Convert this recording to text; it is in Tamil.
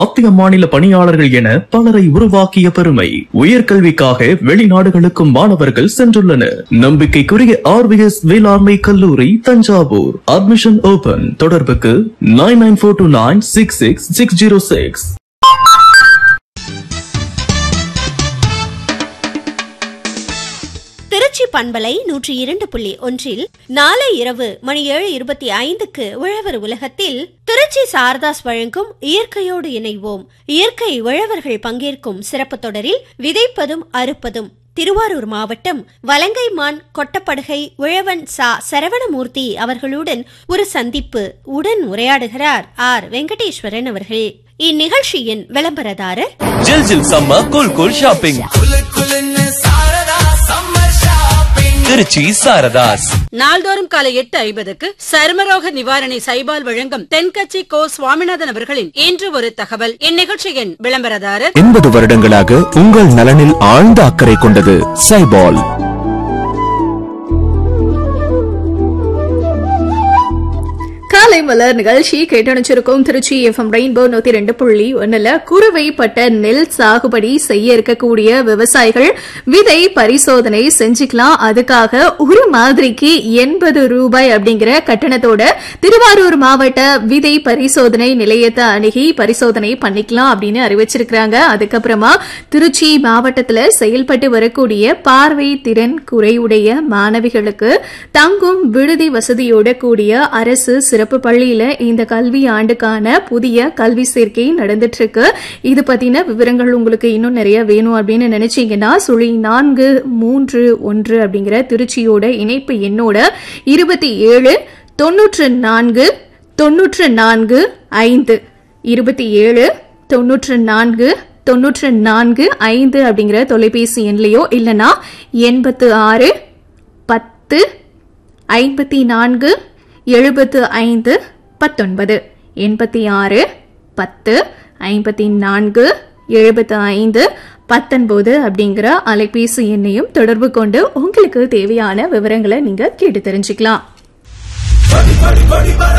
மத்திய மாநில பணியாளர்கள் என பலரை உருவாக்கிய பெருமை உயர்கல்விக்காக வெளிநாடுகளுக்கும் மாணவர்கள் சென்றுள்ளனர் நம்பிக்கைக்குரிய ஆர்விஎஸ் வேளாண்மை கல்லூரி தஞ்சாவூர் அட்மிஷன் ஓபன் தொடர்புக்கு nine nine four two nine six six six zero six Trichy பண்பலை நூற்றி இரண்டு புள்ளி ஒன்றில் நாளை இரவு மணி ஏழு இருபத்தி ஐந்துக்கு உழவர் உலகத்தில் திருச்சி சாரதாஸ் வழங்கும் இயற்கையோடு இணைவோம் இயற்கை உழவர்கள் பங்கேற்கும் சிறப்பு தொடரில் விதைப்பதும் அறுப்பதும் திருவாரூர் மாவட்டம் வலங்கைமான் கொட்டப்படுகை உழவன் சா சரவணமூர்த்தி அவர்களுடன் ஒரு சந்திப்பு உடன் உரையாடுகிறார் ஆர் வெங்கடேஸ்வரன் அவர்கள் இந்நிகழ்ச்சியின் விளம்பரதாரர் ஜில் ஜில் சம்ம cool cool shopping Trichy Saradhas நாள்தோறும் காலை எட்டு ஐம்பதுக்கு சருமரோக நிவாரணி சைபால் வழங்கும் தென்கட்சி கோ சுவாமிநாதன் அவர்களின் இன்று ஒரு தகவல் இந்நிகழ்ச்சியின் விளம்பரதாரர் எண்பது வருடங்களாக உங்கள் நலனில் ஆழ்ந்த அக்கறை கொண்டது சைபால் காலை மலர் நிகழ்ச்சி கேட்டணிச்சிருக்கும் திருச்சி எஃப்எம் ரெயின்போ நூத்தி ரெண்டு புள்ளி ஒண்ணுல குறுவைப்பட்ட நெல் சாகுபடி செய்ய இருக்கக்கூடிய விவசாயிகள் விதை பரிசோதனை செஞ்சுக்கலாம் அதுக்காக ஒரு மாதிரிக்கு எண்பது ரூபாய் அப்படிங்கிற கட்டணத்தோட திருவாரூர் மாவட்ட விதை பரிசோதனை நிலையத்தை அணுகி பரிசோதனை பண்ணிக்கலாம் அப்படின்னு அறிவிச்சிருக்கிறாங்க அதுக்கப்புறமா திருச்சி மாவட்டத்துல செயல்பட்டு வரக்கூடிய பார்வை திறன் குறைவுடைய மாணவிகளுக்கு தங்கும் விடுதி வசதியோட கூடிய அரசு சிறப்பு பள்ளியில இந்த கல்வி ஆண்டுக்கான புதிய கல்வி சேர்க்கை நடந்துட்டு இருக்கு இது பத்தின விவரங்கள் உங்களுக்கு இன்னும் நிறைய வேணும் அப்படின்னு நினைச்சீங்கன்னா சுழி நான்கு மூன்று ஒன்று அப்படிங்கிற திருச்சியோட இணைப்பு எண்ணோட இருபத்தி ஏழு தொன்னூற்று நான்கு தொன்னூற்று நான்கு ஐந்து இருபத்தி ஏழு தொன்னூற்று நான்கு தொன்னூற்று நான்கு ஐந்து அப்படிங்கிற தொலைபேசி எண்லையோ இல்லனா எண்பத்து ஆறு பத்து ஐம்பத்தி நான்கு எழுபத்து ஐந்து பத்தொன்பது எண்பத்தி ஆறு பத்து ஐம்பத்தி நான்கு எழுபத்து ஐந்து பத்தொன்பது அப்படிங்கிற அலைபேசி எண்ணையும் தொடர்பு கொண்டு உங்களுக்கு தேவையான விவரங்களை நீங்க கேட்டு தெரிஞ்சுக்கலாம்